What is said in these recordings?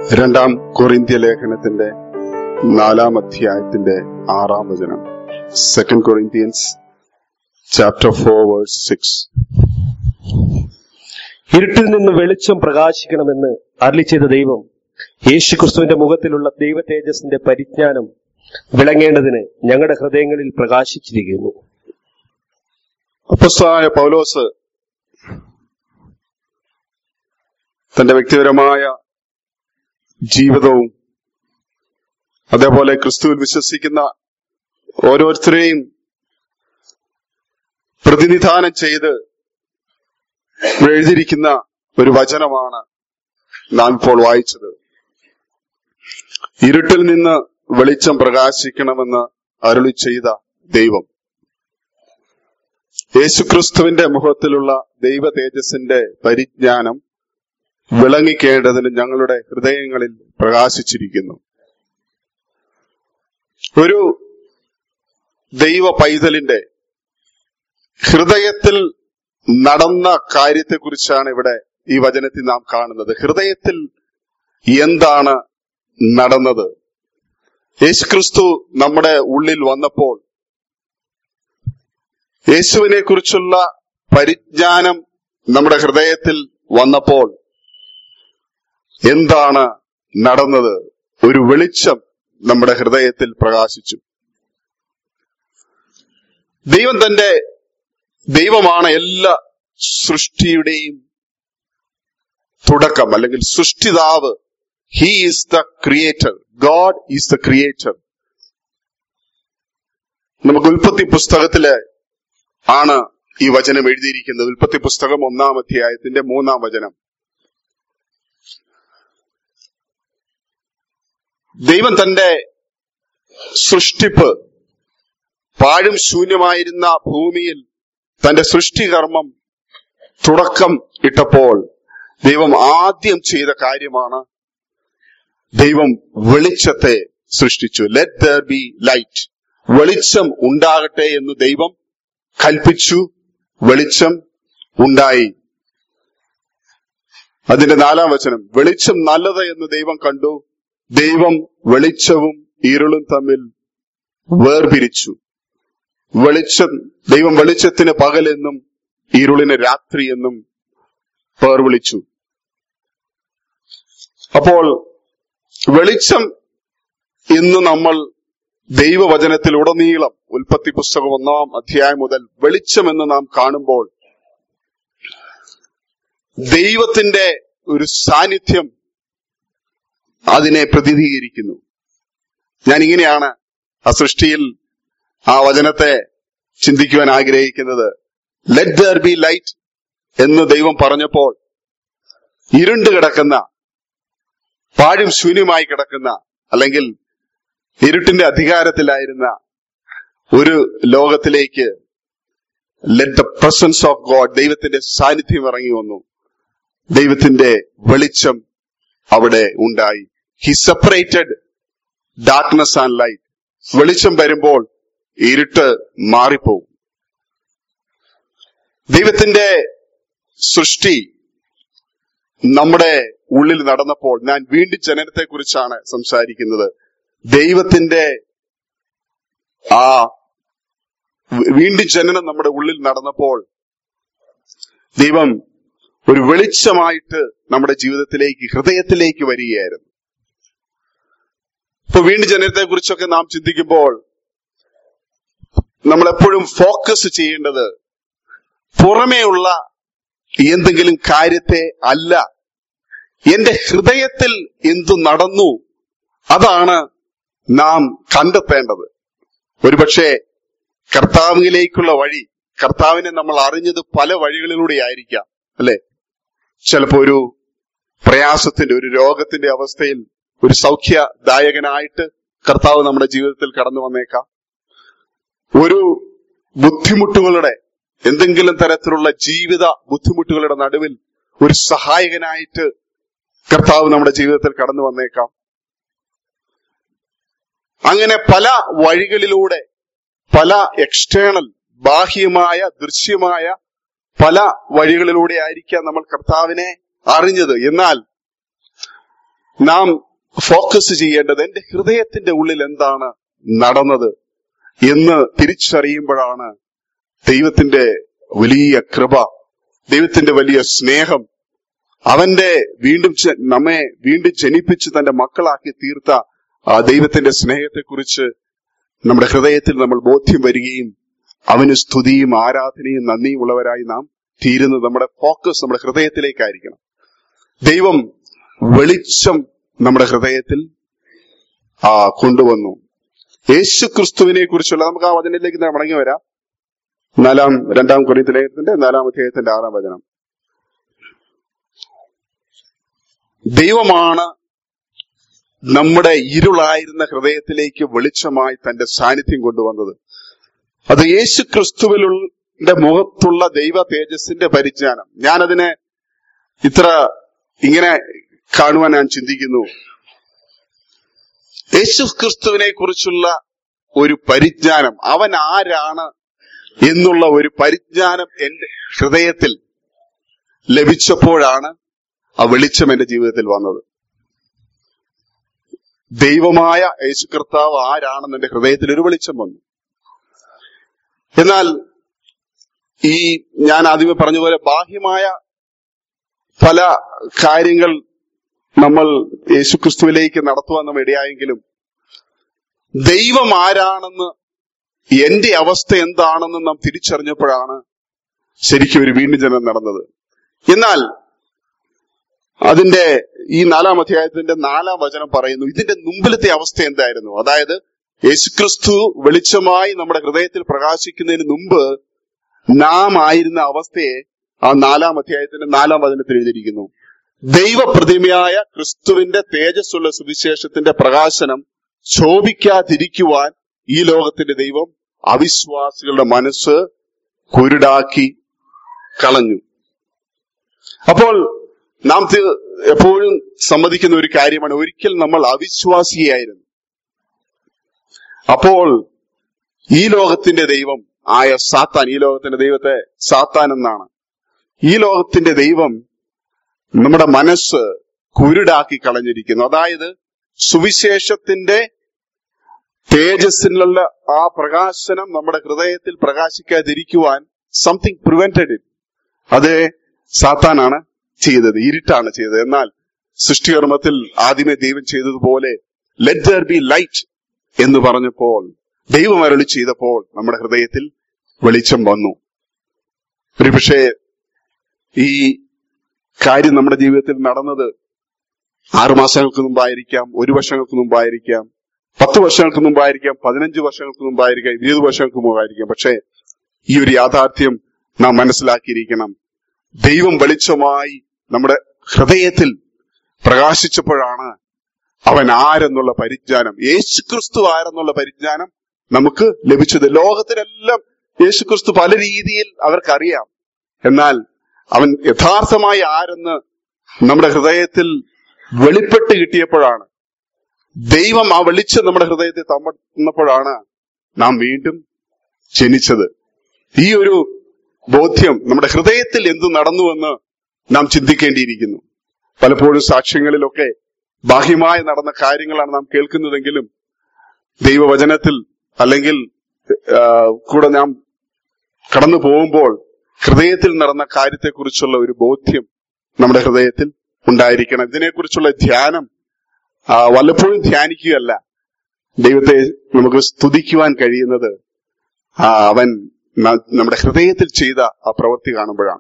രണ്ടാം കൊറിന്ത്യ ലേഖനത്തിന്റെ നാലാം അധ്യായത്തിന്റെ ആറാം വചനം second Corinthians chapter four verse six ഇരുട്ടിൽ നിന്ന് വെളിച്ചം പ്രകാശിക്കണമെന്ന് അരളി ചെയ്ത ദൈവം യേശുക്രിസ്തുവിന്റെ മുഖത്തിലുള്ള ദൈവ തേജസ്സിന്റെ പരിജ്ഞാനം വിളങ്ങേണ്ടതിന് ഞങ്ങളുടെ ഹൃദയങ്ങളിൽ പ്രകാശിച്ചിരിക്കുന്നു അപ്പസ്തലനായ പൗലോസ് തന്റെ വ്യക്തിപരമായ ജീവിതവും അതേപോലെ ക്രിസ്തുവിൽ വിശ്വസിക്കുന്ന ഓരോരുത്തരെയും പ്രതിനിധാനം ചെയ്ത് ഇവിടെ എഴുതിയിരിക്കുന്ന ഒരു വചനമാണ് നാം ഇപ്പോൾ വായിച്ചത് ഇരുട്ടിൽ നിന്ന് വെളിച്ചം പ്രകാശിക്കണമെന്ന് അരുളി ചെയ്ത ദൈവം യേശുക്രിസ്തുവിന്റെ മുഖത്തിലുള്ള ദൈവ തേജസ്സിന്റെ പരിജ്ഞാനം വിളങ്ങിക്കേണ്ടതിന് ഞങ്ങളുടെ ഹൃദയങ്ങളിൽ പ്രകാശിച്ചിരിക്കുന്നു ഒരു ദൈവ പൈതലിന്റെ ഹൃദയത്തിൽ നടന്ന കാര്യത്തെക്കുറിച്ചാണ് ഇവിടെ ഈ വചനത്തിൽ നാം കാണുന്നത് ഹൃദയത്തിൽ എന്താണ് നടന്നത് യേശുക്രിസ്തു നമ്മുടെ ഉള്ളിൽ വന്നപ്പോൾ യേശുവിനെ കുറിച്ചുള്ള പരിജ്ഞാനം നമ്മുടെ ഹൃദയത്തിൽ വന്നപ്പോൾ എന്താണ് നടന്നത് ഒരു വെളിച്ചം നമ്മുടെ ഹൃദയത്തിൽ പ്രകാശിച്ചു ദൈവം തന്റെ ദൈവമാണ് എല്ലാ സൃഷ്ടിയുടെയും തുടക്കം അല്ലെങ്കിൽ സൃഷ്ടിതാവ് he is the creator God is the creator നമുക്ക് ഉൽപ്പത്തി പുസ്തകത്തില് ആണ് ഈ വചനം എഴുതിയിരിക്കുന്നത് ഉൽപ്പത്തി പുസ്തകം ഒന്നാം അധ്യായത്തിന്റെ മൂന്നാം വചനം ദൈവം തന്റെ സൃഷ്ടിപ്പ് പാഴും ശൂന്യമായിരുന്ന ഭൂമിയിൽ തന്റെ സൃഷ്ടികർമ്മം തുടക്കം ഇട്ടപ്പോൾ ദൈവം ആദ്യം ചെയ്ത കാര്യമാണ് ദൈവം വെളിച്ചത്തെ സൃഷ്ടിച്ചു ലെറ്റ് ദർ ബി ലൈറ്റ് വെളിച്ചം ഉണ്ടാകട്ടെ എന്ന് ദൈവം കൽപ്പിച്ചു വെളിച്ചം ഉണ്ടായി അതിന്റെ നാലാം വചനം വെളിച്ചം നല്ലത് എന്ന് ദൈവം കണ്ടു ദൈവം വെളിച്ചവും ഇരുളും തമ്മിൽ വേർപിരിച്ചു വെളിച്ചം ദൈവം വെളിച്ചത്തിന് പകലെന്നും ഇരുളിന് രാത്രി എന്നും പേർ വിളിച്ചു അപ്പോൾ വെളിച്ചം ഇന്ന് നമ്മൾ ദൈവവചനത്തിൽ ഉടനീളം ഉൽപ്പത്തി പുസ്തകം ഒന്നാം അധ്യായം മുതൽ വെളിച്ചം എന്ന് നാം കാണുമ്പോൾ ദൈവത്തിന്റെ ഒരു സാന്നിധ്യം അതിനെ പ്രതിനിധീകരിക്കുന്നു ഞാൻ ഇങ്ങനെയാണ് ആ സൃഷ്ടിയിൽ ആ വചനത്തെ ചിന്തിക്കുവാൻ ആഗ്രഹിക്കുന്നത് ലെറ്റ് ദർ ബി ലൈറ്റ് എന്ന് ദൈവം പറഞ്ഞപ്പോൾ ഇരുണ്ട് കിടക്കുന്ന പാഴും ശൂന്യമായി കിടക്കുന്ന അല്ലെങ്കിൽ ഇരുട്ടിന്റെ അധികാരത്തിലായിരുന്ന ഒരു ലോകത്തിലേക്ക് let the presence of God ദൈവത്തിന്റെ സാന്നിധ്യം ഇറങ്ങി വന്നു ദൈവത്തിന്റെ വെളിച്ചം അവിടെ ഉണ്ടായി he separated darkness and light വെളിച്ചം വരുമ്പോൾ ഇരുട്ട് മാറിപ്പോകും ദൈവത്തിന്റെ സൃഷ്ടി നമ്മുടെ ഉള്ളിൽ നടന്നപ്പോൾ ഞാൻ വീണ്ടും ജനനത്തെ കുറിച്ചാണ് സംസാരിക്കുന്നത് ദൈവത്തിന്റെ ആ വീണ്ടും ജനനം നമ്മുടെ ഉള്ളിൽ നടന്നപ്പോൾ ദൈവം ഒരു വെളിച്ചമായിട്ട് നമ്മുടെ ജീവിതത്തിലേക്ക് ഹൃദയത്തിലേക്ക് വരികയായിരുന്നു ഇപ്പൊ വീണ്ടും ജനനത്തെ കുറിച്ചൊക്കെ നാം ചിന്തിക്കുമ്പോൾ നമ്മൾ എപ്പോഴും ഫോക്കസ് ചെയ്യേണ്ടത് പുറമേയുള്ള എന്തെങ്കിലും കാര്യത്തെ അല്ല എന്റെ ഹൃദയത്തിൽ എന്തു നടന്നു അതാണ് നാം കണ്ടെത്തേണ്ടത് ഒരുപക്ഷെ കർത്താവിലേക്കുള്ള വഴി കർത്താവിനെ നമ്മൾ അറിഞ്ഞത് പല വഴികളിലൂടെ ആയിരിക്കാം അല്ലെ ചിലപ്പോ ഒരു പ്രയാസത്തിന്റെ ഒരു രോഗത്തിന്റെ അവസ്ഥയിൽ ഒരു സൗഖ്യദായകനായിട്ട് കർത്താവ് നമ്മുടെ ജീവിതത്തിൽ കടന്നു വന്നേക്കാം ഒരു ബുദ്ധിമുട്ടുകളുടെ എന്തെങ്കിലും തരത്തിലുള്ള ജീവിത ബുദ്ധിമുട്ടുകളുടെ നടുവിൽ ഒരു സഹായകനായിട്ട് കർത്താവ് നമ്മുടെ ജീവിതത്തിൽ കടന്നു വന്നേക്കാം അങ്ങനെ പല വഴികളിലൂടെ പല എക്സ്റ്റേണൽ ബാഹ്യമായ ദൃശ്യമായ പല വഴികളിലൂടെ ആയിരിക്കാം നമ്മൾ കർത്താവിനെ അറിഞ്ഞത് എന്നാൽ നാം ഫോക്കസ് ചെയ്യേണ്ടത് എന്റെ ഹൃദയത്തിന്റെ ഉള്ളിൽ എന്താണ് നടന്നത് എന്ന് തിരിച്ചറിയുമ്പോഴാണ് ദൈവത്തിന്റെ വലിയ കൃപ ദൈവത്തിന്റെ വലിയ സ്നേഹം അവന്റെ വീണ്ടും ജ- നമ്മെ വീണ്ടും ജനിപ്പിച്ച് തന്റെ മക്കളാക്കി തീർത്ത ആ ദൈവത്തിന്റെ സ്നേഹത്തെക്കുറിച്ച് നമ്മുടെ ഹൃദയത്തിൽ നമ്മൾ ബോധ്യം വരികയും അവന് സ്തുതിയും ആരാധനയും നന്ദിയും ഉള്ളവരായി നാം തീരുന്നത് നമ്മുടെ ഫോക്കസ് നമ്മുടെ ഹൃദയത്തിലേക്കായിരിക്കണം ദൈവം വെളിച്ചം നമ്മുടെ ഹൃദയത്തിൽ ആ കൊണ്ടുവന്നു യേശു ക്രിസ്തുവിനെ കുറിച്ചുള്ള നമുക്ക് ആ വചനത്തിലേക്ക് തന്നെ മടങ്ങി വരാം നാലാം രണ്ടാം കൊറിയത്തിലേഖനത്തിന്റെ നാലാം അധ്യായത്തിന്റെ ആറാം വചനം ദൈവമാണ് നമ്മുടെ ഇരുളായിരുന്ന ഹൃദയത്തിലേക്ക് വെളിച്ചമായി തന്റെ സാന്നിധ്യം കൊണ്ടുവന്നത് അത് യേശു ക്രിസ്തുവിലുള്ള മുഖത്തുള്ള ദൈവ തേജസ്സിന്റെ പരിജ്ഞാനം ഞാനതിനെ ഇത്ര ഇങ്ങനെ കാണുവാൻ ഞാൻ ചിന്തിക്കുന്നു യേശു ക്രിസ്തുവിനെ കുറിച്ചുള്ള ഒരു പരിജ്ഞാനം അവൻ ആരാണ് എന്നുള്ള ഒരു പരിജ്ഞാനം എന്റെ ഹൃദയത്തിൽ ലഭിച്ചപ്പോഴാണ് ആ വെളിച്ചം എന്റെ ജീവിതത്തിൽ വന്നത് ദൈവമായ യേശു കർത്താവ് ആരാണെന്ന് എന്റെ ഹൃദയത്തിൽ ഒരു വെളിച്ചം വന്നു എന്നാൽ ഈ ഞാൻ ആദ്യമേ പറഞ്ഞതുപോലെ ബാഹ്യമായ പല കാര്യങ്ങൾ നമ്മൾ യേശുക്രിസ്തുവിലേക്ക് നടത്തുവാൻ നാം ഇടയായെങ്കിലും ദൈവം ആരാണെന്ന് എന്റെ അവസ്ഥ എന്താണെന്ന് നാം തിരിച്ചറിഞ്ഞപ്പോഴാണ് ശരിക്കും ഒരു വീണ്ടും ജനം നടന്നത് എന്നാൽ അതിന്റെ ഈ നാലാം അധ്യായത്തിന്റെ നാലാം വചനം പറയുന്നു ഇതിന്റെ മുമ്പിലത്തെ അവസ്ഥ എന്തായിരുന്നു അതായത് യേശുക്രിസ്തു വെളിച്ചമായി നമ്മുടെ ഹൃദയത്തിൽ പ്രകാശിക്കുന്നതിന് മുമ്പ് നാം ആയിരുന്ന അവസ്ഥയെ ആ നാലാം അധ്യായത്തിന്റെ നാലാം വചനത്തിൽ എഴുതിയിരിക്കുന്നു ദൈവപ്രതിമയായ ക്രിസ്തുവിന്റെ തേജസ്സുള്ള സുവിശേഷത്തിന്റെ പ്രകാശനം ശോഭിക്കാതിരിക്കുവാൻ ഈ ലോകത്തിന്റെ ദൈവം അവിശ്വാസികളുടെ മനസ്സ് കുരുടാക്കി കളഞ്ഞു അപ്പോൾ നാം തി- എപ്പോഴും സമ്മതിക്കുന്ന ഒരു കാര്യമാണ് ഒരിക്കൽ നമ്മൾ അവിശ്വാസിയായിരുന്നു അപ്പോൾ ഈ ലോകത്തിന്റെ ദൈവം ആയ സാത്താൻ ഈ ലോകത്തിന്റെ ദൈവത്തെ സാത്താൻ എന്നാണ് ഈ ലോകത്തിന്റെ ദൈവം നമ്മുടെ മനസ്സ് കുരുടാക്കി കളഞ്ഞിരിക്കുന്നു അതായത് സുവിശേഷത്തിന്റെ തേജസ്സിലുള്ള ആ പ്രകാശനം നമ്മുടെ ഹൃദയത്തിൽ പ്രകാശിക്കാതിരിക്കുവാൻ സംതിങ് പ്രിവെന്റഡ് ഇറ്റ് അത് സാത്താനാണ് ചെയ്തത് ഇരുട്ടാണ് ചെയ്തത് എന്നാൽ സൃഷ്ടികർമ്മത്തിൽ ആദ്യമേ ദൈവം ചെയ്തതുപോലെ ലെറ്റ് ദർ ബി ലൈറ്റ് എന്ന് പറഞ്ഞപ്പോൾ ദൈവം അരളി ചെയ്തപ്പോൾ നമ്മുടെ ഹൃദയത്തിൽ വെളിച്ചം വന്നു ഒരു പക്ഷേ ഈ കാര്യം നമ്മുടെ ജീവിതത്തിൽ നടന്നത് ആറു മാസങ്ങൾക്ക് മുമ്പായിരിക്കാം ഒരു വർഷങ്ങൾക്ക് മുമ്പായിരിക്കാം പത്ത് വർഷങ്ങൾക്ക് മുമ്പായിരിക്കാം പതിനഞ്ച് വർഷങ്ങൾക്ക് മുമ്പായിരിക്കാം ഇരുപത് വർഷങ്ങൾക്ക് മുമ്പായിരിക്കാം പക്ഷേ ഈ ഒരു യാഥാർത്ഥ്യം നാം മനസ്സിലാക്കിയിരിക്കണം ദൈവം വെളിച്ചമായി നമ്മുടെ ഹൃദയത്തിൽ പ്രകാശിച്ചപ്പോഴാണ് അവൻ ആരെന്നുള്ള പരിജ്ഞാനം യേശുക്രിസ്തു ആരെന്നുള്ള പരിജ്ഞാനം നമുക്ക് ലഭിച്ചത് ലോകത്തിലെല്ലാം യേശുക്രിസ്തു പല രീതിയിൽ അവർക്കറിയാം എന്നാൽ അവൻ യഥാർത്ഥമായി ആരെന്ന് നമ്മുടെ ഹൃദയത്തിൽ വെളിപ്പെട്ട് കിട്ടിയപ്പോഴാണ് ദൈവം ആ വെളിച്ചം നമ്മുടെ ഹൃദയത്തിൽ തന്നപ്പോഴാണ് നാം വീണ്ടും ജനിച്ചത് ഈ ഒരു ബോധ്യം നമ്മുടെ ഹൃദയത്തിൽ എന്ത് നടന്നുവെന്ന് നാം ചിന്തിക്കേണ്ടിയിരിക്കുന്നു പലപ്പോഴും സാക്ഷ്യങ്ങളിലൊക്കെ ബാഹ്യമായി നടന്ന കാര്യങ്ങളാണ് നാം കേൾക്കുന്നതെങ്കിലും ദൈവവചനത്തിൽ അല്ലെങ്കിൽ ആ, കൂടെ നാം കടന്നു പോകുമ്പോൾ ഹൃദയത്തിൽ നടന്ന കാര്യത്തെക്കുറിച്ചുള്ള ഒരു ബോധ്യം നമ്മുടെ ഹൃദയത്തിൽ ഉണ്ടായിരിക്കണം ഇതിനെക്കുറിച്ചുള്ള ധ്യാനം ആ, വല്ലപ്പോഴും ധ്യാനിക്കുകയല്ല ദൈവത്തെ നമുക്ക് സ്തുതിക്കുവാൻ കഴിയുന്നത് ആ, അവൻ ന- നമ്മുടെ ഹൃദയത്തിൽ ചെയ്ത ആ പ്രവൃത്തി കാണുമ്പോഴാണ്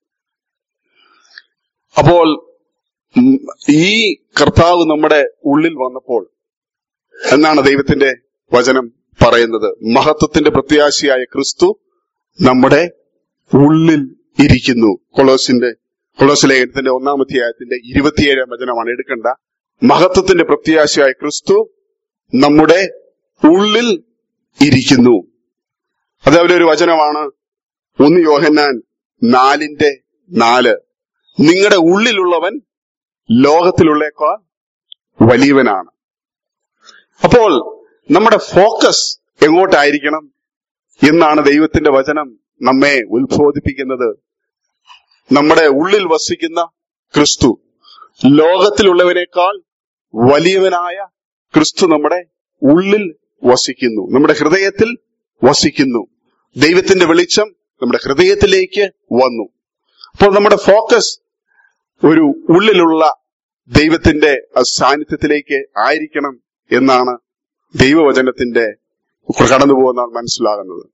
അപ്പോൾ ഉം, ഈ കർത്താവ് നമ്മുടെ ഉള്ളിൽ വന്നപ്പോൾ എന്നാണ് ദൈവത്തിന്റെ വചനം പറയുന്നത് മഹത്വത്തിന്റെ പ്രത്യാശയായ ക്രിസ്തു നമ്മുടെ ഉള്ളിൽ ഇരിക്കുന്നു കൊളോസിന്റെ കൊളോസ് ലേഖനത്തിന്റെ ഒന്നാം അധ്യായത്തിന്റെ ഇരുപത്തിയേഴാം വചനമാണ് എടുക്കേണ്ട മഹത്വത്തിന്റെ പ്രത്യാശയായ ക്രിസ്തു നമ്മുടെ ഉള്ളിൽ ഇരിക്കുന്നു അതേപോലെ ഒരു വചനമാണ് ഒന്ന് യോഹന്നാൻ നാലിന്റെ നാല് നിങ്ങളുടെ ഉള്ളിലുള്ളവൻ ലോകത്തിലുള്ളേക്കാൾ വലിയവനാണ് അപ്പോൾ നമ്മുടെ ഫോക്കസ് എങ്ങോട്ടായിരിക്കണം എന്നാണ് ദൈവത്തിന്റെ വചനം നമ്മെ ഉത്ബോധിപ്പിക്കുന്നത് നമ്മുടെ ഉള്ളിൽ വസിക്കുന്ന ക്രിസ്തു ലോകത്തിലുള്ളവനേക്കാൾ വലിയവനായ ക്രിസ്തു നമ്മുടെ ഉള്ളിൽ വസിക്കുന്നു നമ്മുടെ ഹൃദയത്തിൽ വസിക്കുന്നു ദൈവത്തിന്റെ വെളിച്ചം നമ്മുടെ ഹൃദയത്തിലേക്ക് വന്നു അപ്പോൾ നമ്മുടെ ഫോക്കസ് ഒരു ഉള്ളിലുള്ള ദൈവത്തിന്റെ ആ സാന്നിധ്യത്തിലേക്ക് ആയിരിക്കണം എന്നാണ് ദൈവവചനത്തിന്റെ കടന്നു പോകുന്ന മനസ്സിലാകുന്നത്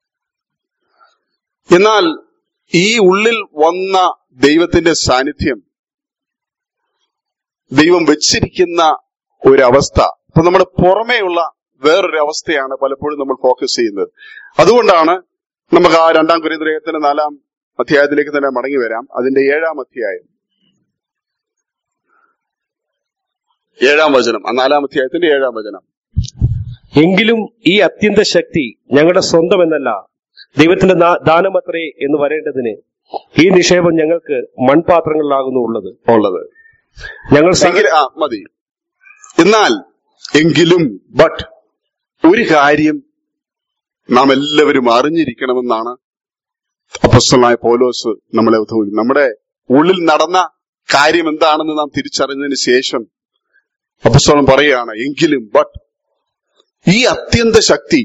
എന്നാൽ ഈ ഉള്ളിൽ വന്ന ദൈവത്തിന്റെ സാന്നിധ്യം ദൈവം വെച്ചിരിക്കുന്ന ഒരവസ്ഥ അപ്പൊ നമ്മുടെ പുറമേയുള്ള വേറൊരു അവസ്ഥയാണ് പലപ്പോഴും നമ്മൾ ഫോക്കസ് ചെയ്യുന്നത് അതുകൊണ്ടാണ് നമുക്ക് ആ രണ്ടാം കുരിദ്രയത്തിന്റെ നാലാം അധ്യായത്തിലേക്ക് തന്നെ മടങ്ങി വരാം അതിന്റെ ഏഴാം അധ്യായം ഏഴാം വചനം ആ നാലാം അധ്യായത്തിന്റെ ഏഴാം വചനം എങ്കിലും ഈ അത്യന്ത ശക്തി ഞങ്ങളുടെ സ്വന്തം എന്നല്ല ദൈവത്തിന്റെ നാ- ദാനമത്രേ എന്ന് വരേണ്ടതിന് ഈ നിക്ഷേപം ഞങ്ങൾക്ക് മൺപാത്രങ്ങളിലാകുന്നു ഉള്ളത് ഉള്ളത് ഞങ്ങൾ സകല എങ്കിൽ ആ മതി എന്നാൽ എങ്കിലും ബട്ട് ഒരു കാര്യം നാം എല്ലാവരും അറിഞ്ഞിരിക്കണമെന്നാണ് അപ്പസ്തലനായ പൗലോസ് നമ്മളെ ഉദ്ബോധിപ്പിക്കുന്നത് നമ്മുടെ ഉള്ളിൽ നടന്ന കാര്യം എന്താണെന്ന് നാം തിരിച്ചറിഞ്ഞതിന് ശേഷം അപ്പസ്തലൻ പറയുകയാണ് എങ്കിലും ബട്ട് ഈ അത്യന്ത ശക്തി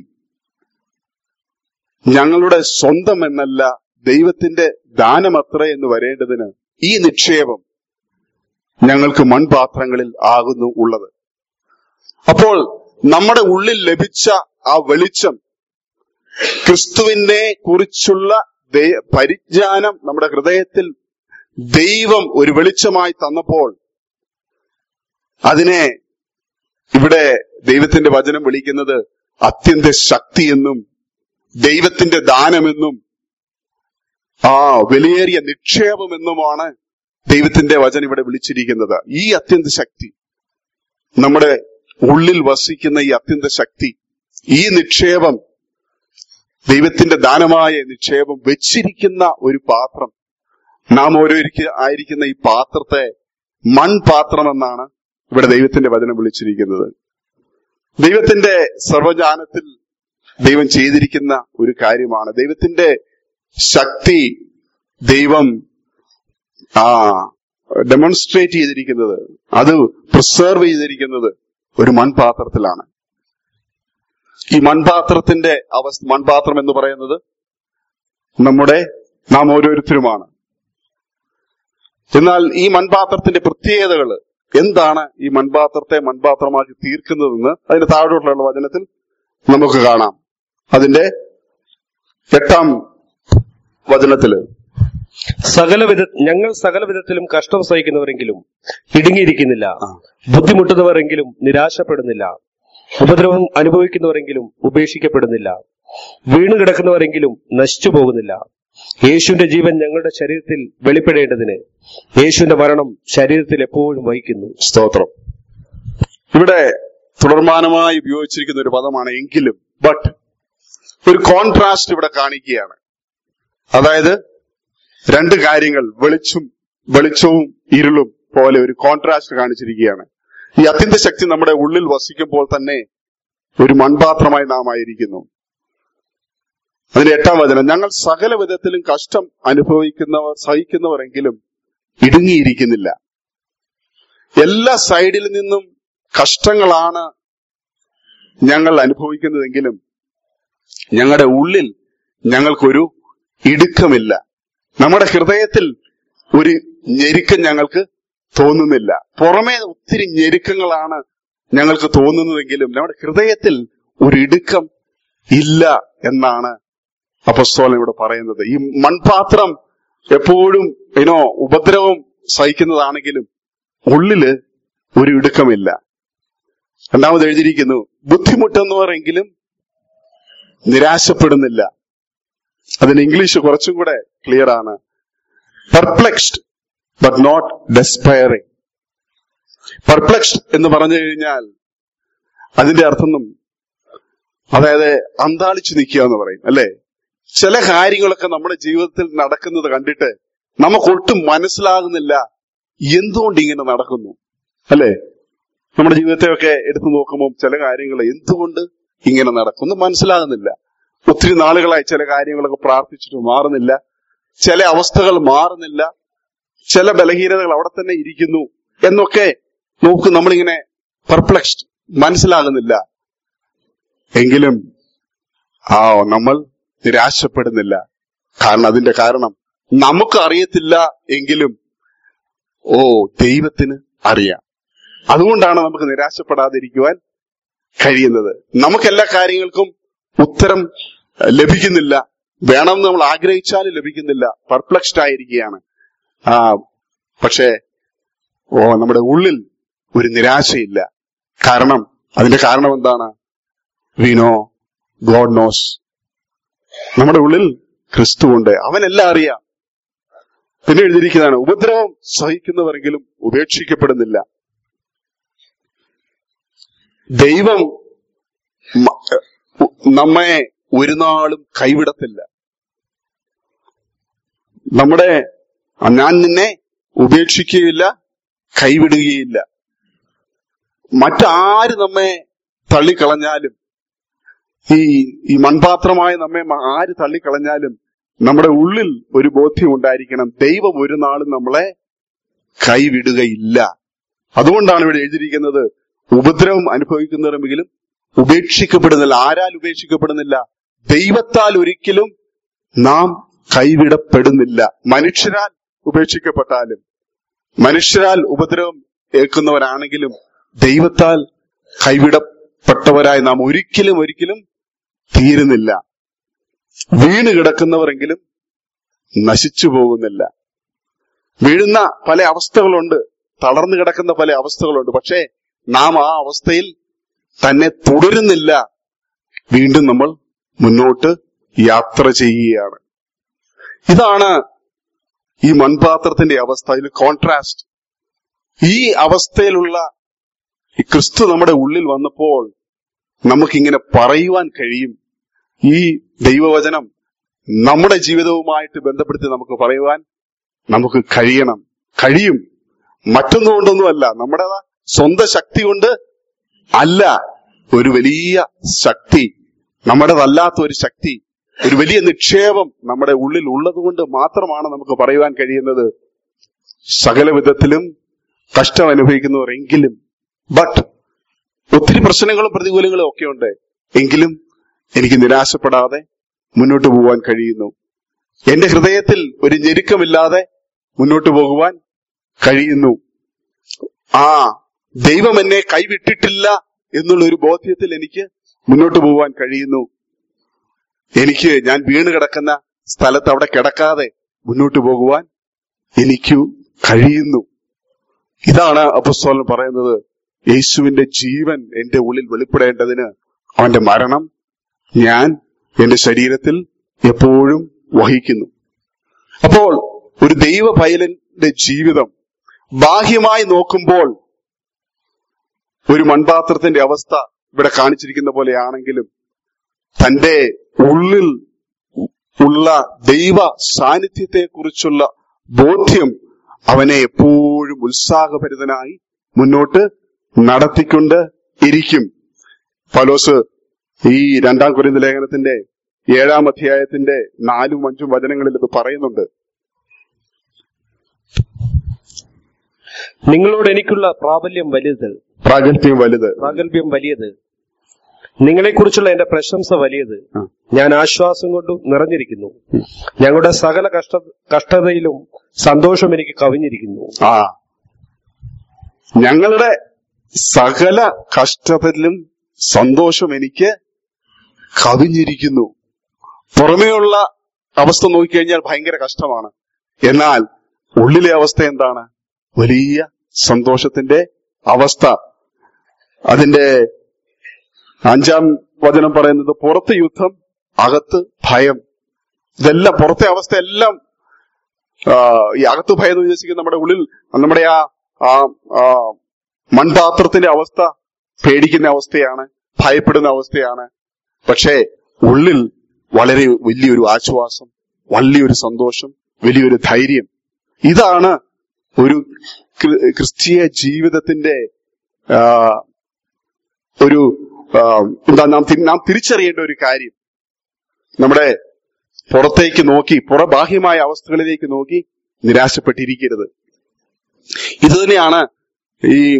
ഞങ്ങളുടെ സ്വന്തം എന്നല്ല ദൈവത്തിന്റെ ദാനമത്ര എന്ന് വരേണ്ടതിന് ഈ നിക്ഷേപം ഞങ്ങൾക്ക് മൺപാത്രങ്ങളിൽ ആകുന്നു ഉള്ളത് അപ്പോൾ നമ്മുടെ ഉള്ളിൽ ലഭിച്ച ആ വെളിച്ചം ക്രിസ്തുവിനെ കുറിച്ചുള്ള ദൈ- പരിജ്ഞാനം നമ്മുടെ ഹൃദയത്തിൽ ദൈവം ഒരു വെളിച്ചമായി തന്നപ്പോൾ അതിനെ ഇവിടെ ദൈവത്തിന്റെ വചനം വിളിക്കുന്നത് അത്യന്ത ശക്തി എന്നും ദൈവത്തിന്റെ ദാനമെന്നും ആ വിലയേറിയ നിക്ഷേപമെന്നുമാണ് ദൈവത്തിന്റെ വചനം ഇവിടെ വിളിച്ചിരിക്കുന്നത് ഈ അത്യന്ത ശക്തി നമ്മുടെ ഉള്ളിൽ വസിക്കുന്ന ഈ അത്യന്ത ശക്തി ഈ നിക്ഷേപം ദൈവത്തിന്റെ ദാനമായ നിക്ഷേപം വെച്ചിരിക്കുന്ന ഒരു പാത്രം നാം ഓരോരിക്ക ആയിരിക്കുന്ന ഈ പാത്രത്തെ മൺപാത്രം എന്നാണ് ഇവിടെ ദൈവത്തിന്റെ വചനം വിളിച്ചിരിക്കുന്നത് ദൈവത്തിന്റെ സർവജാനത്തിൽ ദൈവം ചെയ്തിരിക്കുന്ന ഒരു കാര്യമാണ് ദൈവത്തിന്റെ ശക്തി ദൈവം ആ ഡെമോൺസ്ട്രേറ്റ് ചെയ്തിരിക്കുന്നത് അത് പ്രിസർവ് ചെയ്തിരിക്കുന്നത് ഒരു മൺപാത്രത്തിലാണ് ഈ മൺപാത്രത്തിന്റെ അവസ്ഥ മൺപാത്രം എന്ന് പറയുന്നത് നമ്മുടെ നാം ഓരോരുത്തരുമാണ് എന്നാൽ ഈ മൺപാത്രത്തിന്റെ പ്രത്യേകതകൾ എന്താണ് ഈ മൺപാത്രത്തെ മൺപാത്രമാക്കി തീർക്കുന്നതെന്ന് അതിന്റെ താഴോട്ടുള്ള വചനത്തിൽ നമുക്ക് കാണാം അതിന്റെ എട്ടാം വചനത്തില് സകല വിധ ഞങ്ങൾ സകല വിധത്തിലും കഷ്ടം സഹിക്കുന്നവരെങ്കിലും ഇടുങ്ങിയിരിക്കുന്നില്ല ആ. ബുദ്ധിമുട്ടുന്നവരെങ്കിലും നിരാശപ്പെടുന്നില്ല ഉപദ്രവം അനുഭവിക്കുന്നവരെങ്കിലും ഉപേക്ഷിക്കപ്പെടുന്നില്ല വീണു കിടക്കുന്നവരെങ്കിലും നശിച്ചു പോകുന്നില്ല യേശുവിന്റെ ജീവൻ ഞങ്ങളുടെ ശരീരത്തിൽ വെളിപ്പെടേണ്ടതിന് യേശുവിന്റെ മരണം ശരീരത്തിൽ എപ്പോഴും വഹിക്കുന്നു സ്തോത്രം ഇവിടെ തുടർമാനമായി ഉപയോഗിച്ചിരിക്കുന്ന ഒരു പദമാണ് എങ്കിലും ബട്ട് ഒരു കോൺട്രാസ്റ്റ് ഇവിടെ കാണിക്കുകയാണ് അതായത് രണ്ട് കാര്യങ്ങൾ വെളിച്ചും വെളിച്ചവും ഇരുളും പോലെ ഒരു കോൺട്രാസ്റ്റ് കാണിച്ചിരിക്കുകയാണ് ഈ അത്യന്ത ശക്തി നമ്മുടെ ഉള്ളിൽ വസിക്കുമ്പോൾ തന്നെ ഒരു മൺപാത്രമായി നാം ആയിരിക്കുന്നു അതിന്റെ എട്ടാം വചനം ഞങ്ങൾ സകല വിധത്തിലും കഷ്ടം അനുഭവിക്കുന്നവർ സഹിക്കുന്നവരെങ്കിലും ഇടുങ്ങിയിരിക്കുന്നില്ല എല്ലാ സൈഡിൽ നിന്നും കഷ്ടങ്ങളാണ് ഞങ്ങൾ അനുഭവിക്കുന്നതെങ്കിലും ഞങ്ങളുടെ ഉള്ളിൽ ഞങ്ങൾക്കൊരു ഇടുക്കമില്ല നമ്മുടെ ഹൃദയത്തിൽ ഒരു ഞെരുക്കം ഞങ്ങൾക്ക് തോന്നുന്നില്ല പുറമേ ഒത്തിരി ഞെരുക്കങ്ങളാണ് ഞങ്ങൾക്ക് തോന്നുന്നതെങ്കിലും നമ്മുടെ ഹൃദയത്തിൽ ഒരു ഇടുക്കം ഇല്ല എന്നാണ് അപസ്തോലൻ ഇവിടെ പറയുന്നത് ഈ മൺപാത്രം എപ്പോഴും ഇനോ ഉപദ്രവം സഹിക്കുന്നതാണെങ്കിലും ഉള്ളില് ഒരു ഇടുക്കമില്ല രണ്ടാമത് എഴുതിയിരിക്കുന്നു ബുദ്ധിമുട്ടെന്നവരെങ്കിലും നിരാശപ്പെടുന്നില്ല അതിന് ഇംഗ്ലീഷ് കുറച്ചും കൂടെ ക്ലിയർ ആണ് perplexed but not despairing perplexed എന്ന് പറഞ്ഞു കഴിഞ്ഞാൽ അതിന്റെ അർത്ഥം അതായത് അന്താളിച്ചു നിൽക്കുക എന്ന് പറയും അല്ലെ ചില കാര്യങ്ങളൊക്കെ നമ്മുടെ ജീവിതത്തിൽ നടക്കുന്നത് കണ്ടിട്ട് നമുക്കൊട്ടും മനസ്സിലാകുന്നില്ല എന്തുകൊണ്ട് ഇങ്ങനെ നടക്കുന്നു അല്ലെ നമ്മുടെ ജീവിതത്തെയൊക്കെ എടുത്തു നോക്കുമ്പോൾ ചില കാര്യങ്ങൾ എന്തുകൊണ്ട് ഇങ്ങനെ നടക്കുന്നു മനസ്സിലാകുന്നില്ല ഒത്തിരി നാളുകളായി ചില കാര്യങ്ങളൊക്കെ പ്രാർത്ഥിച്ചിട്ട് മാറുന്നില്ല ചില അവസ്ഥകൾ മാറുന്നില്ല ചില ബലഹീനതകൾ അവിടെ തന്നെ ഇരിക്കുന്നു എന്നൊക്കെ നോക്ക് നമ്മളിങ്ങനെ പെർപ്ലക്സ്ഡ് മനസ്സിലാകുന്നില്ല എങ്കിലും ആ നമ്മൾ നിരാശപ്പെടുന്നില്ല കാരണം അതിന്റെ കാരണം നമുക്ക് അറിയത്തില്ല എങ്കിലും ഓ ദൈവത്തിന് അറിയാം അതുകൊണ്ടാണ് നമുക്ക് നിരാശപ്പെടാതിരിക്കുവാൻ കഴിയുന്നത് നമുക്ക് എല്ലാ കാര്യങ്ങൾക്കും ഉത്തരം അഹ്, ലഭിക്കുന്നില്ല വേണമെന്ന് നമ്മൾ ആഗ്രഹിച്ചാലും ലഭിക്കുന്നില്ല പെർപ്ലക്സ്ഡ് ആയിരിക്കുകയാണ് ആ പക്ഷേ ഓ നമ്മുടെ ഉള്ളിൽ ഒരു നിരാശയില്ല കാരണം അതിന്റെ കാരണം എന്താണ് വിനോ ഗോഡ് നോസ് നമ്മുടെ ഉള്ളിൽ ക്രിസ്തുവുണ്ട് അവനെല്ലാം അറിയാം പിന്നെ എഴുതിയിരിക്കുന്നതാണ് ഉപദ്രവം സഹിക്കുന്നവരെങ്കിലും ഉപേക്ഷിക്കപ്പെടുന്നില്ല ദൈവം മ- നമ്മെ ഒരു നാളും കൈവിടത്തില്ല നമ്മുടെ ഞാൻ നിന്നെ ഉപേക്ഷിക്കുകയില്ല കൈവിടുകയില്ല മറ്റാര് നമ്മെ തള്ളിക്കളഞ്ഞാലും ഈ ഈ മൺപാത്രമായി നമ്മെ മ- ആര് തള്ളിക്കളഞ്ഞാലും നമ്മുടെ ഉള്ളിൽ ഒരു ബോധ്യം ഉണ്ടായിരിക്കണം ദൈവം ഒരു നാളും നമ്മളെ കൈവിടുകയില്ല അതുകൊണ്ടാണ് ഇവിടെ എഴുതിയിരിക്കുന്നത് ഉപദ്രവം അനുഭവിക്കുന്നവരെങ്കിലും ഉപേക്ഷിക്കപ്പെടുന്നില്ല ആരാൽ ഉപേക്ഷിക്കപ്പെടുന്നില്ല ദൈവത്താൽ ഒരിക്കലും നാം കൈവിടപ്പെടുന്നില്ല മനുഷ്യരാൽ ഉപേക്ഷിക്കപ്പെട്ടാലും മനുഷ്യരാൽ ഉപദ്രവം ഏൽക്കുന്നവരാണെങ്കിലും ദൈവത്താൽ കൈവിടപ്പെട്ടവരായി നാം ഒരിക്കലും ഒരിക്കലും തീരുന്നില്ല വീണ് കിടക്കുന്നവരെങ്കിലും നശിച്ചു പോകുന്നില്ല വീഴുന്ന പല അവസ്ഥകളുണ്ട് തളർന്നു കിടക്കുന്ന പല അവസ്ഥകളുണ്ട് പക്ഷേ നാം ആ അവസ്ഥയിൽ തന്നെ തുടരുന്നില്ല വീണ്ടും നമ്മൾ മുന്നോട്ട് യാത്ര ചെയ്യുകയാണ് ഇതാണ് ഈ മൺപാത്രത്തിന്റെ അവസ്ഥ ഇതിൽ കോൺട്രാസ്റ്റ് ഈ അവസ്ഥയിലുള്ള ഈ ക്രിസ്തു നമ്മുടെ ഉള്ളിൽ വന്നപ്പോൾ നമുക്കിങ്ങനെ പറയുവാൻ കഴിയും ഈ ദൈവവചനം നമ്മുടെ ജീവിതവുമായിട്ട് ബന്ധപ്പെടുത്തി നമുക്ക് പറയുവാൻ നമുക്ക് കഴിയണം കഴിയും മറ്റൊന്നുകൊണ്ടൊന്നുമല്ല നമ്മുടെ സ്വന്തം ശക്തി കൊണ്ട് അല്ല ഒരു വലിയ ശക്തി നമ്മുടേതല്ലാത്ത ഒരു ശക്തി ഒരു വലിയ നിക്ഷേപം നമ്മുടെ ഉള്ളിൽ ഉള്ളത് കൊണ്ട് മാത്രമാണ് നമുക്ക് പറയുവാൻ കഴിയുന്നത് സകല വിധത്തിലും കഷ്ടം അനുഭവിക്കുന്നവരെങ്കിലും ബട്ട് ഒത്തിരി പ്രശ്നങ്ങളും പ്രതികൂലങ്ങളും ഒക്കെ ഉണ്ട് എങ്കിലും എനിക്ക് നിരാശപ്പെടാതെ മുന്നോട്ട് പോകാൻ കഴിയുന്നു എന്റെ ഹൃദയത്തിൽ ഒരു ഞെരുക്കമില്ലാതെ മുന്നോട്ട് പോകുവാൻ കഴിയുന്നു ആ ദൈവം എന്നെ കൈവിട്ടിട്ടില്ല എന്നുള്ള ഒരു ബോധ്യത്തിൽ എനിക്ക് മുന്നോട്ട് പോകാൻ കഴിയുന്നു എനിക്ക് ഞാൻ വീണ് കിടക്കുന്ന സ്ഥലത്ത് അവിടെ കിടക്കാതെ മുന്നോട്ട് പോകുവാൻ എനിക്ക് കഴിയുന്നു ഇതാണ് അപ്പസ്തോലൻ പറയുന്നത് യേശുവിന്റെ ജീവൻ എന്റെ ഉള്ളിൽ വെളിപ്പെടേണ്ടതിന് അവന്റെ മരണം ഞാൻ എന്റെ ശരീരത്തിൽ എപ്പോഴും വഹിക്കുന്നു അപ്പോൾ ഒരു ദൈവ പൈലന്റെ ജീവിതം ബാഹ്യമായി നോക്കുമ്പോൾ ഒരു മൺപാത്രത്തിന്റെ അവസ്ഥ ഇവിടെ കാണിച്ചിരിക്കുന്ന പോലെയാണെങ്കിലും തന്റെ ഉള്ളിൽ ഉള്ള ദൈവ സാന്നിധ്യത്തെ കുറിച്ചുള്ള ബോധ്യം അവനെ എപ്പോഴും ഉത്സാഹഭരിതനായി മുന്നോട്ട് നടത്തിക്കൊണ്ട് ഇരിക്കും പലോസ് ഈ രണ്ടാം കുരിന്ത ലേഖനത്തിന്റെ ഏഴാം അധ്യായത്തിന്റെ നാലും അഞ്ചും വചനങ്ങളിൽ ഇത് പറയുന്നുണ്ട് നിങ്ങളോട് എനിക്കുള്ള പ്രാബല്യം വലുത് പ്രാഗൽഭ്യം വലുത് പ്രാഗൽഭ്യം വലിയത് നിങ്ങളെക്കുറിച്ചുള്ള എന്റെ പ്രശംസ വലിയത് ആ. ഞാൻ ആശ്വാസം കൊണ്ടും നിറഞ്ഞിരിക്കുന്നു ഞങ്ങളുടെ സകല കഷ്ട കഷ്ടതയിലും സന്തോഷം എനിക്ക് കവിഞ്ഞിരിക്കുന്നു ആ ഞങ്ങളുടെ സകല കഷ്ടത്തിലും സന്തോഷം എനിക്ക് കവിഞ്ഞിരിക്കുന്നു പുറമേയുള്ള അവസ്ഥ നോക്കിക്കഴിഞ്ഞാൽ ഭയങ്കര കഷ്ടമാണ് എന്നാൽ ഉള്ളിലെ അവസ്ഥ എന്താണ് വലിയ സന്തോഷത്തിന്റെ അവസ്ഥ അതിന്റെ അഞ്ചാം വചനം പറയുന്നത് പുറത്ത് യുദ്ധം അകത്ത് ഭയം ഇതെല്ലാം പുറത്തെ അവസ്ഥ എല്ലാം ആ, ഈ അകത്ത് ഭയം എന്ന് ഉദ്ദേശിക്കുന്നത് നമ്മുടെ ഉള്ളിൽ നമ്മുടെ ആ ആ ആ, മൺപാത്രത്തിന്റെ അവസ്ഥ പേടിക്കുന്ന അവസ്ഥയാണ് ഭയപ്പെടുന്ന അവസ്ഥയാണ് പക്ഷേ ഉള്ളിൽ വളരെ വലിയൊരു ആശ്വാസം വലിയൊരു സന്തോഷം വലിയൊരു ധൈര്യം ഇതാണ് ഒരു ക്രി- ക്രിസ്തീയ ജീവിതത്തിന്റെ ആ, ഒരു ആ, എന്താ നാം തി- നാം തിരിച്ചറിയേണ്ട ഒരു കാര്യം നമ്മുടെ പുറത്തേക്ക് നോക്കി പുറ ബാഹ്യമായ അവസ്ഥകളിലേക്ക് നോക്കി നിരാശപ്പെട്ടിരിക്കരുത് ഇത് തന്നെയാണ് ഈ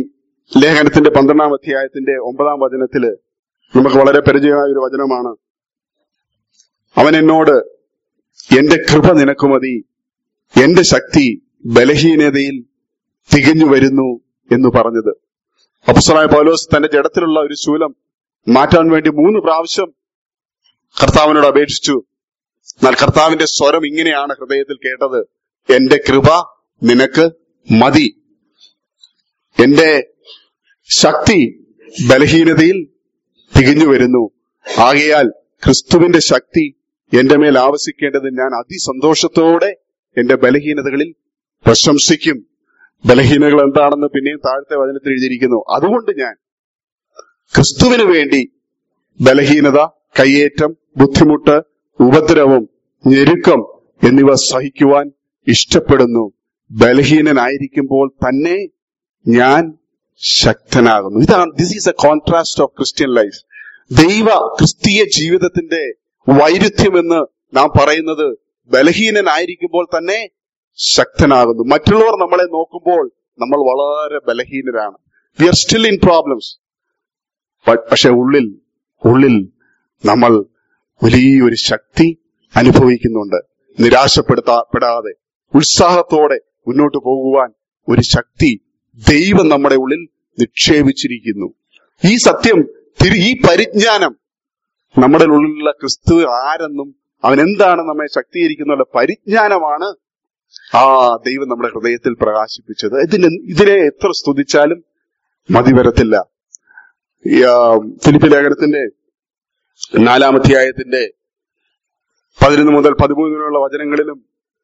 ലേഖനത്തിന്റെ പന്ത്രണ്ടാം അധ്യായത്തിന്റെ ഒമ്പതാം വചനത്തില് നമുക്ക് വളരെ പരിചയമായ ഒരു വചനമാണ് അവൻ എന്നോട് എന്റെ കൃപ നിനക്ക് മതി എന്റെ ശക്തി ബലഹീനതയിൽ തികഞ്ഞു വരുന്നു എന്ന് പറഞ്ഞത് അപ്പസ്തലനായ പൗലോസ് തന്റെ ജഡത്തിലുള്ള ഒരു ശൂലം മാറ്റാൻ വേണ്ടി മൂന്ന് പ്രാവശ്യം കർത്താവിനോട് അപേക്ഷിച്ചു എന്നാൽ കർത്താവിന്റെ സ്വരം ഇങ്ങനെയാണ് ഹൃദയത്തിൽ കേട്ടത് എന്റെ കൃപ നിനക്ക് മതി എന്റെ ശക്തി ബലഹീനതയിൽ തികഞ്ഞു വരുന്നു ആകയാൽ ക്രിസ്തുവിന്റെ ശക്തി എന്റെ മേൽ ആവശിക്കേണ്ടത് ഞാൻ അതിസന്തോഷത്തോടെ എന്റെ ബലഹീനതകളിൽ പ്രശംസിക്കും ബലഹീനതകൾ എന്താണെന്ന് പിന്നെയും താഴത്തെ വചനത്തിൽ എഴുതിയിരിക്കുന്നു അതുകൊണ്ട് ഞാൻ ക്രിസ്തുവിന് വേണ്ടി ബലഹീനത കയ്യേറ്റം ബുദ്ധിമുട്ട് ഉപദ്രവം ഞെരുക്കം എന്നിവ സഹിക്കുവാൻ ഇഷ്ടപ്പെടുന്നു ബലഹീനനായിരിക്കുമ്പോൾ തന്നെ ഞാൻ ശക്തനാകുന്നു ഇതാണ് this is a contrast of Christian life ദൈവ ക്രിസ്തീയ ജീവിതത്തിന്റെ വൈരുദ്ധ്യമെന്ന് നാം പറയുന്നത് ബലഹീനനായിരിക്കുമ്പോൾ തന്നെ ശക്തനാകുന്നു മറ്റുള്ളവർ നമ്മളെ നോക്കുമ്പോൾ നമ്മൾ വളരെ ബലഹീനരാണ് we are still in problems പക്ഷെ ഉള്ളിൽ ഉള്ളിൽ നമ്മൾ വലിയൊരു ശക്തി അനുഭവിക്കുന്നുണ്ട് നിരാശപ്പെടുത്തപ്പെടാതെ ഉത്സാഹത്തോടെ മുന്നോട്ട് പോകുവാൻ ഒരു ശക്തി ദൈവം നമ്മുടെ ഉള്ളിൽ നിക്ഷേപിച്ചിരിക്കുന്നു ഈ സത്യം തിരി ഈ പരിജ്ഞാനം നമ്മുടെ ഉള്ളിലുള്ള ക്രിസ്തു ആരെന്നും അവൻ എന്താണ് നമ്മെ ശക്തീകരിക്കുന്ന പരിജ്ഞാനമാണ് ആ ദൈവം നമ്മുടെ ഹൃദയത്തിൽ പ്രകാശിപ്പിച്ചത് ഇതിന് ഇതിനെ എത്ര സ്തുതിച്ചാലും മതി വരത്തില്ല ഈ, ആ, ഫിലിപ്പി ലേഖനത്തിന്റെ നാലാമധ്യായത്തിന്റെ പതിനൊന്ന് മുതൽ പതിമൂന്ന് വരെയുള്ള വചനങ്ങളിലും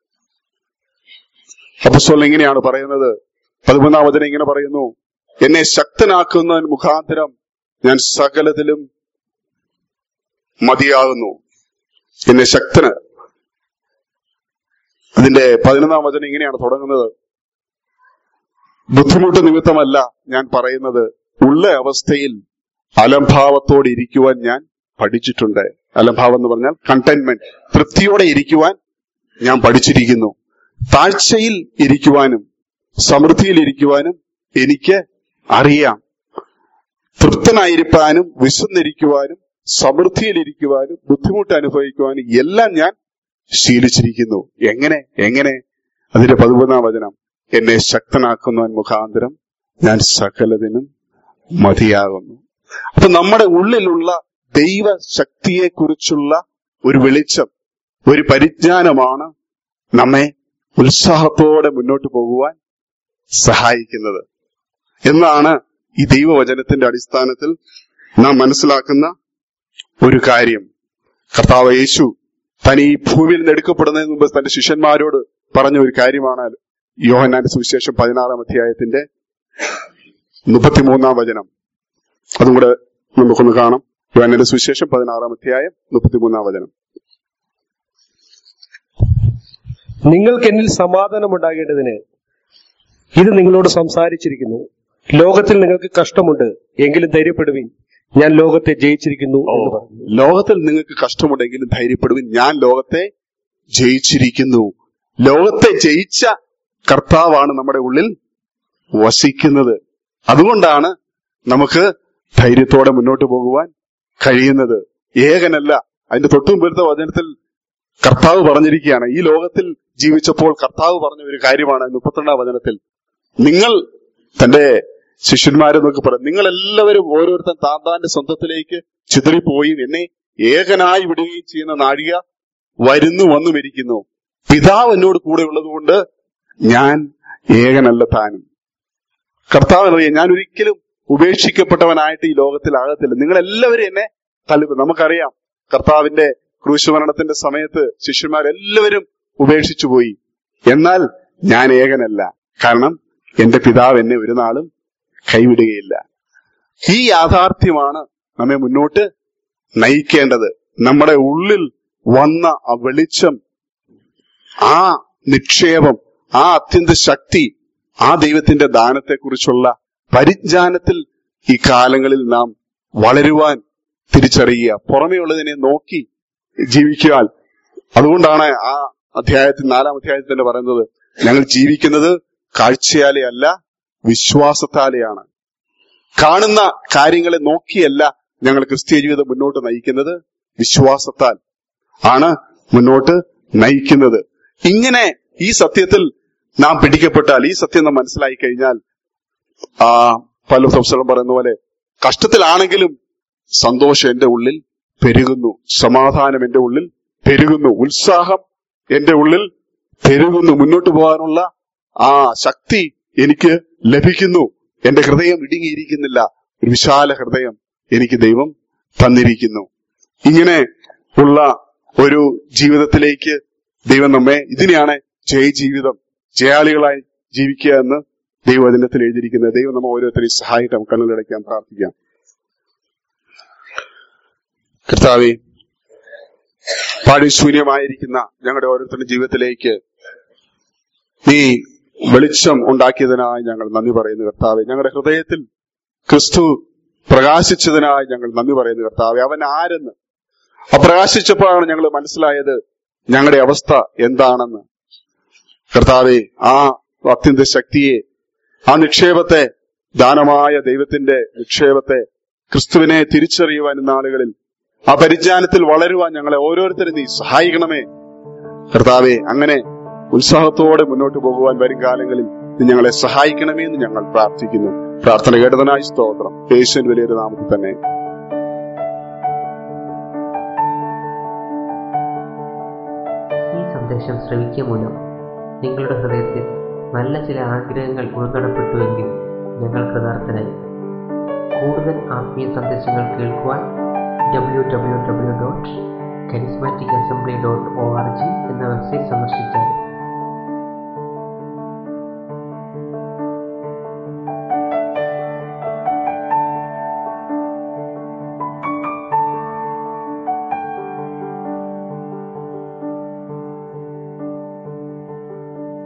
അപ്പസ്തോലൻ ഇങ്ങനെയാണ് പറയുന്നത് പതിമൂന്നാം വചനം ഇങ്ങനെ പറയുന്നു എന്നെ ശക്തനാക്കുന്നതിന് മുഖാന്തരം ഞാൻ സകലത്തിലും മതിയാകുന്നു എന്നെ ശക്തന് അതിന്റെ പതിനൊന്നാം വചനം ഇങ്ങനെയാണ് തുടങ്ങുന്നത് ബുദ്ധിമുട്ട് നിമിത്തമല്ല ഞാൻ പറയുന്നത് ഉള്ള അവസ്ഥയിൽ അലംഭാവത്തോടെ ഇരിക്കുവാൻ ഞാൻ പഠിച്ചിട്ടുണ്ട് അലംഭാവം എന്ന് പറഞ്ഞാൽ കണ്ടെയ്ൻമെന്റ് തൃപ്തിയോടെ ഇരിക്കുവാൻ ഞാൻ പഠിച്ചിരിക്കുന്നു താഴ്ചയിൽ ഇരിക്കുവാനും സമൃദ്ധിയിൽ ഇരിക്കുവാനും എനിക്ക് അറിയാം തൃപ്തനായിരിക്കാനും വിശന്നിരിക്കുവാനും സമൃദ്ധിയിലിരിക്കുവാനും ബുദ്ധിമുട്ട് അനുഭവിക്കുവാനും എല്ലാം ഞാൻ ശീലിച്ചിരിക്കുന്നു എങ്ങനെ എങ്ങനെ അതിന്റെ പതിമൂന്നാം വചനം എന്നെ ശക്തനാക്കുന്നവൻ മുഖാന്തരം ഞാൻ സകലതിനും മതിയാകുന്നു അപ്പൊ നമ്മുടെ ഉള്ളിലുള്ള ദൈവ ശക്തിയെക്കുറിച്ചുള്ള ഒരു വെളിച്ചം ഒരു പരിജ്ഞാനമാണ് നമ്മെ ഉത്സാഹത്തോടെ മുന്നോട്ട് പോകുവാൻ സഹായിക്കുന്നത് എന്നാണ് ഈ ദൈവവചനത്തിന്റെ അടിസ്ഥാനത്തിൽ നാം മനസ്സിലാക്കുന്ന ഒരു കാര്യം കർത്താവ് യേശു തൻ ഈ ഭൂമിയിൽ നിന്ന് എടുക്കപ്പെടുന്നതിന് മുമ്പ് തന്റെ ശിഷ്യന്മാരോട് പറഞ്ഞ ഒരു കാര്യമാണ് യോഹന്നാന്റെ സുവിശേഷം പതിനാറാം അധ്യായത്തിന്റെ മുപ്പത്തിമൂന്നാം വചനം അതും കൂടെ നമുക്കൊന്ന് കാണാം യോഹന്നാന്റെ സുവിശേഷം പതിനാറാം അധ്യായം മുപ്പത്തിമൂന്നാം വചനം നിങ്ങൾക്ക് എന്നിൽ സമാധാനം ഉണ്ടാകേണ്ടതിന് ഇത് നിങ്ങളോട് സംസാരിച്ചിരിക്കുന്നു ലോകത്തിൽ നിങ്ങൾക്ക് കഷ്ടമുണ്ട് എങ്കിലും ധൈര്യപ്പെടുവിൻ ഞാൻ ലോകത്തെ ജയിച്ചിരിക്കുന്നു എന്ന് പറഞ്ഞു ലോകത്തിൽ നിങ്ങൾക്ക് കഷ്ടമുണ്ടെങ്കിലും ധൈര്യപ്പെടുവിൻ ഞാൻ ലോകത്തെ ജയിച്ചിരിക്കുന്നു ലോകത്തെ ജയിച്ച കർത്താവാണ് നമ്മുടെ ഉള്ളിൽ വസിക്കുന്നത് അതുകൊണ്ടാണ് നമുക്ക് ധൈര്യത്തോടെ മുന്നോട്ട് പോകുവാൻ കഴിയുന്നത് ഏകനല്ല അതിന്റെ തൊട്ടുമുമ്പത്തെ വചനത്തിൽ കർത്താവ് പറഞ്ഞിരിക്കുകയാണ് ഈ ലോകത്തിൽ ജീവിച്ചപ്പോൾ കർത്താവ് പറഞ്ഞ ഒരു കാര്യമാണ് മുപ്പത്തിരണ്ടാം വചനത്തിൽ നിങ്ങൾ തന്റെ ശിഷ്യന്മാരെ നോക്കി പറയും നിങ്ങൾ എല്ലാവരും ഓരോരുത്തൻ താൻ താന്റെ സ്വന്തത്തിലേക്ക് ചിതറിപ്പോയി എന്നെ ഏകനായി വിടുകയും ചെയ്യുന്ന നാഴിക വരുന്നു വന്നു മരിക്കുന്നു പിതാവ് എന്നോട് കൂടെ ഉള്ളതുകൊണ്ട് ഞാൻ ഏകനല്ല താനും കർത്താവ് എന്നറിയാം ഞാൻ ഒരിക്കലും ഉപേക്ഷിക്കപ്പെട്ടവനായിട്ട് ഈ ലോകത്തിലാകത്തില്ല നിങ്ങൾ എല്ലാവരും എന്നെ തള്ളി നമുക്കറിയാം കർത്താവിന്റെ ക്രൂശുമരണത്തിന്റെ സമയത്ത് ശിഷ്യന്മാരെല്ലാവരും ഉപേക്ഷിച്ചു പോയി എന്നാൽ ഞാൻ ഏകനല്ല കാരണം എന്റെ പിതാവ് എന്നെ ഒരു നാളും കൈവിടുകയില്ല ഈ യാഥാർത്ഥ്യമാണ് നമ്മെ മുന്നോട്ട് നയിക്കേണ്ടത് നമ്മുടെ ഉള്ളിൽ വന്ന ആ വെളിച്ചം ആ നിക്ഷേപം ആ അത്യന്ത ശക്തി ആ ദൈവത്തിന്റെ ദാനത്തെക്കുറിച്ചുള്ള പരിജ്ഞാനത്തിൽ ഈ കാലങ്ങളിൽ നാം വളരുവാൻ തിരിച്ചറിയുക പുറമേ ഉള്ളതിനെ നോക്കി ജീവിക്കാൻ അതുകൊണ്ടാണ് ആ അധ്യായത്തിൽ നാലാം അധ്യായത്തിൽ തന്നെ പറയുന്നത് ഞങ്ങൾ ജീവിക്കുന്നത് കാഴ്ചയാലെ അല്ല വിശ്വാസത്താലെയാണ് കാണുന്ന കാര്യങ്ങളെ നോക്കിയല്ല ഞങ്ങൾ ക്രിസ്തീയ ജീവിതം മുന്നോട്ട് നയിക്കുന്നത് വിശ്വാസത്താൽ ആണ് മുന്നോട്ട് നയിക്കുന്നത് ഇങ്ങനെ ഈ സത്യത്തിൽ നാം പിടിക്കപ്പെട്ടാൽ ഈ സത്യം നാം മനസ്സിലായി കഴിഞ്ഞാൽ ആ പല സംസ്ഥലം പറയുന്ന പോലെ കഷ്ടത്തിലാണെങ്കിലും സന്തോഷം എന്റെ ഉള്ളിൽ പെരുകുന്നു സമാധാനം എന്റെ ഉള്ളിൽ പെരുകുന്നു ഉത്സാഹം എന്റെ ഉള്ളിൽ പെരുകുന്നു മുന്നോട്ട് പോകാനുള്ള ആ ശക്തി എനിക്ക് ലഭിക്കുന്നു എന്റെ ഹൃദയം ഇടുങ്ങിയിരിക്കുന്നില്ല ഒരു വിശാല ഹൃദയം എനിക്ക് ദൈവം തന്നിരിക്കുന്നു ഇങ്ങനെ ഉള്ള ഒരു ജീവിതത്തിലേക്ക് ദൈവം നമ്മെ ഇതിനെയാണ് ജയ ജീവിതം ജയാളികളായി ജീവിക്കുക എന്ന് ദൈവവചനത്തിൽ എഴുതിയിരിക്കുന്നത് ദൈവം നമ്മെ ഓരോരുത്തരെയും സഹായിട്ട് നമുക്ക് കണ്ണുകളടയ്ക്കാൻ പ്രാർത്ഥിക്കാം കർത്താവെ പാടിശൂന്യമായിരിക്കുന്ന ഞങ്ങളുടെ ഓരോരുത്തരുടെ ജീവിതത്തിലേക്ക് നീ വെളിച്ചം ഉണ്ടാക്കിയതിനായി ഞങ്ങൾ നന്ദി പറയുന്നു കർത്താവെ ഞങ്ങളുടെ ഹൃദയത്തിൽ ക്രിസ്തു പ്രകാശിച്ചതിനായി ഞങ്ങൾ നന്ദി പറയുന്നു കർത്താവെ അവൻ ആരെന്ന് ആ പ്രകാശിച്ചപ്പോഴാണ് ഞങ്ങൾ മനസ്സിലായത് ഞങ്ങളുടെ അവസ്ഥ എന്താണെന്ന് കർത്താവെ ആ അത്യന്ത ശക്തിയെ ആ നിക്ഷേപത്തെ ദാനമായ ദൈവത്തിന്റെ നിക്ഷേപത്തെ ക്രിസ്തുവിനെ തിരിച്ചറിയുവാൻ നാളുകളിൽ ആ പരിജ്ഞാനത്തിൽ വളരുവാൻ ഞങ്ങളെ ഓരോരുത്തരും നീ സഹായിക്കണമേ കർത്താവെ അങ്ങനെ ഉത്സാഹത്തോടെ മുന്നോട്ട് പോകുവാൻ വരും കാലങ്ങളിൽ നീ ഞങ്ങളെ സഹായിക്കണമേ എന്ന് ഞങ്ങൾ പ്രാർത്ഥിക്കുന്നു പ്രാർത്ഥന കേട്ടതിനായി സ്തോത്രം യേശുവിന്റെ വലിയൊരു നാമത്തിൽ തന്നെ ഈ സന്ദേശം ശ്രവിക്കുക മൂലം നിങ്ങളുടെ ഹൃദയത്തിൽ നല്ല ചില ആഗ്രഹങ്ങൾ ഉൾക്കടപ്പെട്ടുവെങ്കിൽ ഞങ്ങൾ കൃതാർത്ഥനായി കൂടുതൽ ആത്മീയ സന്ദേശങ്ങൾ കേൾക്കുവാൻ W W W dot charismatic assembly dot O R G എന്ന വെബ്സൈറ്റ് സന്ദർശിച്ചാൽ